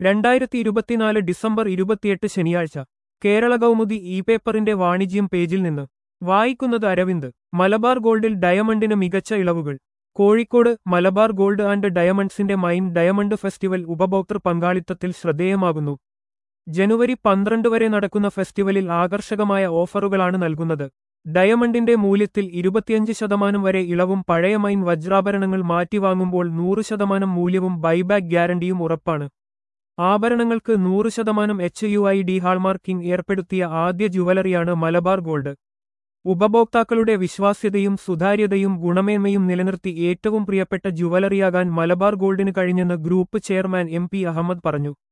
രണ്ടായിരത്തി ഇരുപത്തിനാല് ഡിസംബർ ഇരുപത്തിയെട്ട് ശനിയാഴ്ച കേരള കൗമുദി ഇ പേപ്പറിന്റെ വാണിജ്യം പേജിൽ നിന്ന് വായിക്കുന്നത് അരവിന്ദ് മലബാർ ഗോൾഡിൽ ഡയമണ്ടിന് മികച്ച ഇളവുകൾ കോഴിക്കോട് മലബാർ ഗോൾഡ് ആൻഡ് ഡയമണ്ട്സിന്റെ മൈൻ ഡയമണ്ട് ഫെസ്റ്റിവൽ ഉപഭോക്തൃ പങ്കാളിത്തത്തിൽ ശ്രദ്ധേയമാകുന്നു ജനുവരി പന്ത്രണ്ട് വരെ നടക്കുന്ന ഫെസ്റ്റിവലിൽ ആകർഷകമായ ഓഫറുകളാണ് നൽകുന്നത് ഡയമണ്ടിന്റെ മൂല്യത്തിൽ ഇരുപത്തിയഞ്ച് ശതമാനം വരെ ഇളവും പഴയ മൈൻ വജ്രാഭരണങ്ങൾ മാറ്റിവാങ്ങുമ്പോൾ നൂറ് ശതമാനം മൂല്യവും ബൈബാക്ക് ഗ്യാരണ്ടിയും ഉറപ്പാണ് ആഭരണങ്ങൾക്ക് നൂറ് ശതമാനം H U I D hallmarking ഏർപ്പെടുത്തിയ ആദ്യ ജുവലറിയാണ് മലബാർ ഗോൾഡ് ഉപഭോക്താക്കളുടെ വിശ്വാസ്യതയും സുതാര്യതയും ഗുണമേന്മയും നിലനിർത്തി ഏറ്റവും പ്രിയപ്പെട്ട ജുവലറിയാകാൻ മലബാർ ഗോൾഡിന് കഴിഞ്ഞെന്ന് group chairman M P Ahammed പറഞ്ഞു